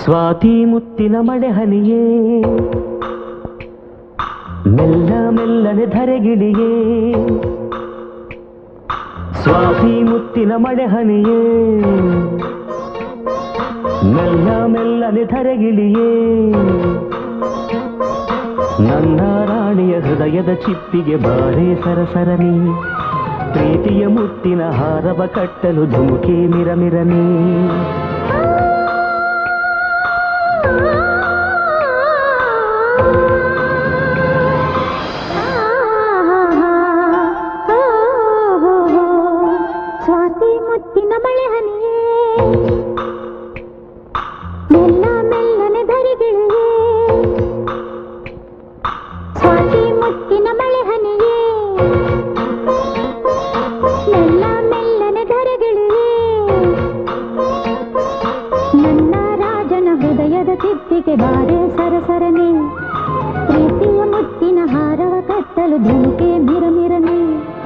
ಸ್ವಾತಿ ಮುತ್ತಿನ ಮಳೆ ಹನಿಯೇ ಮೆಲ್ಲ ಮೆಲ್ಲನೆ ಧರೆಗಿಳಿಯೇ ಸ್ವಾತಿ ಮುತ್ತಿನ ಮಳೆ ಹನಿಯೇ ಮೆಲ್ಲ ಮೆಲ್ಲನೆ ಧರೆಗಿಳಿಯೇ ನನ್ನ ರಾಣಿಯ ಹೃದಯದ ಚಿಪ್ಪಿಗೆ ಬಾರೇ ಸರಸರನಿ ಪ್ರೀತಿಯ ಮುತ್ತಿನ ಹಾರವ ಕಟ್ಟಲು ಧುಮುಕಿ ಮಿರಮಿರನಿ ಸ್ವಾತಿ ಮುತ್ತಿನ ಮಳೆ ಹನಿಯೇ ಮೆಲ್ಲ ಮೆಲ್ಲನೆ ಧರಿಗಿಳಿಯೇ ಸ್ವಾತಿ ಮುತ್ತಿನ ಮಳೆ ಹನಿಯೇ ಮೆಲ್ಲ ಮೆಲ್ಲನೆ ಧರೆಗಿಳಿಯೇ ನನ್ನ ರಾಜನ ಹೃದಯದ ತಿಪ್ಪಿಗೆ ಬಾರೆ ಸರಸರನೆ ಪ್ರೀತಿಯ ಮುತ್ತಿನ ಹಾರವ ಕಟ್ಟಲು ಧುಮುಕೆ ಮಿರಮಿರನೆ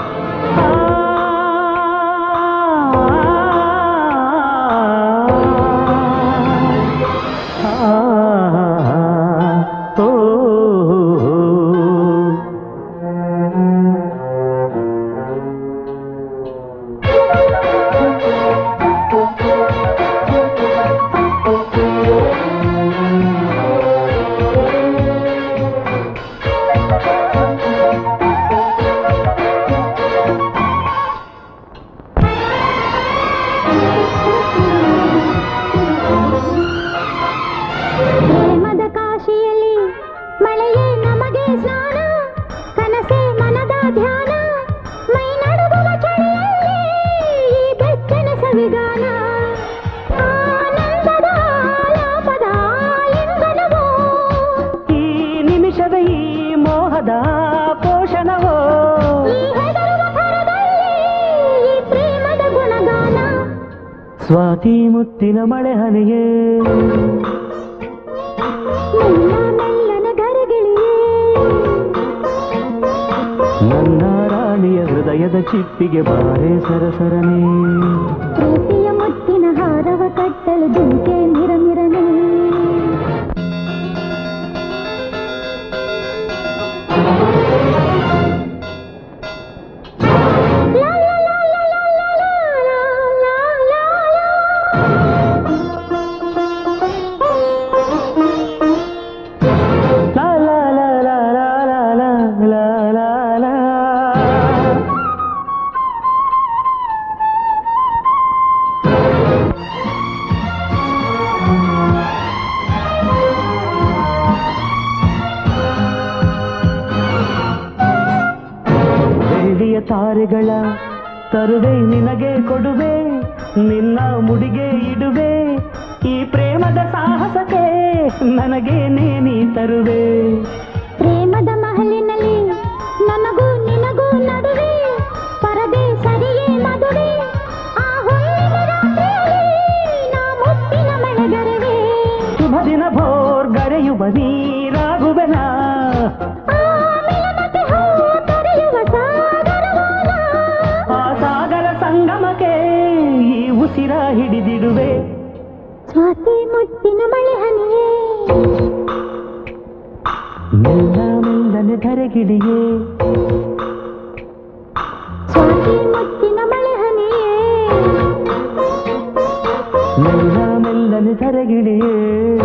ಪ್ರೇಮದ ಕಾಶಿಯಲ್ಲಿ ಮಳೆಯೇ ನಮಗೆ ಸ್ನಾನ ಕನಸೇ ಮನದ ಧ್ಯಾನ ಮೈ ನಡುಗುವ ಚಳಿಯಲ್ಲಿ ಈ ಬೆಚ್ಚನ ಸವಿಗಾನ ಆನಂದದ ಆಲಾಪದ ಇಂಧನವೋ ಈ ನಿಮಿಷದ ಈ ಮೋಹದ ಪೋಷಣವೋ ಈ ಹೆದರುವ ಥರದಲ್ಲಿ ಈ ಪ್ರೇಮದ ಗುಣಗಾನ ಸ್ವಾತಿ ಮುತ್ತಿನ ಮಳೆ ಹನಿಯೇ ಮೆಲ್ಲ ಮೆಲ್ಲನೆ ಗರಗಿಳಿಯೇ ನನ್ನ ರಾಣಿಯ ಹೃದಯದ ಚಿಪ್ಪಿಗೆ ಬಾರೆ ಸರಸರನೆ ಪ್ರೀತಿಯ ಮುತ್ತಿನ ಹಾರವ ಕಟ್ಟಲು ದುಂಕೆ ಮಿರಮಿರನೆ ಲಾ ಲಾ ಲಾ ಲಾ ಲಾ ಲಾ ಲಾ ಲಾ ಲಾ ಲಾ. ಬೆಳ್ಳಿಯ ತಾರೆಗಳ ತರುವೆ ನಿನಗೆ ಕೊಡುವೆ ನಿನ್ನ ಮುಡಿಗೆ ಇಡುವೆ ಈ ಪ್ರೇಮದ ಸಾಹಸಕ್ಕೆ ನನಗೆ ನೇನಿ ತರುವೆ ಪ್ರೇಮದ ಮಹಲಿನಲ್ಲಿ ನನಗೂ ನಿನಗೂ ನಡುವೆ ಪರದೆ ಸರಿಯೇ ಮದುವೆ ಆ ಹುಣ್ಣಿಮೆ ರಾತ್ರಿಯಲ್ಲಿ ನಾ ಮುತ್ತಿನ ಮಳೆಗರವೇ ಶುಭ ದಿನ ಭೋರ್ ಗರೆಯುವ ನೀರಾಗುವೆನ ಆ ಮಿಲನಕ್ಕೆ ಹೂ ಕರೆಯುವ ಸಾಗರವಾನ ಆ ಸಾಗರ ಸಂಗಮಕ್ಕೆ ಈ ಉಸಿರ ಹಿಡಿದಿಡುವೆ ಸ್ವಾತಿ ಮುತ್ತಿನ ಮಳೆ ಹನಿಯೇ ಮೆಲ್ಲ ಮೆಲ್ಲನೆ ಧರೆಗಿಳಿಯೇ ಸ್ವಾತಿ ಮುತ್ತಿನ ಮಳೆ ಹನಿಯೇ ಮೆಲ್ಲ ಮೆಲ್ಲನೆ ಧರೆಗಿಳಿಯೇ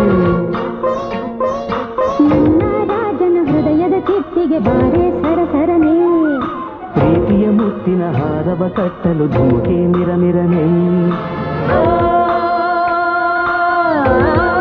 ನನ್ನ ರಾಜನ ಹೃದಯದ ಚಿಪ್ಪಿಗೆ ಬಾರೆ ಸರಸರನೆ ಪ್ರೀತಿಯ ಮುತ್ತಿನ ಹಾರವ ಕಟ್ಟಲು ಧುಮುಕೆ ಮಿರಮಿರನೆ ಆ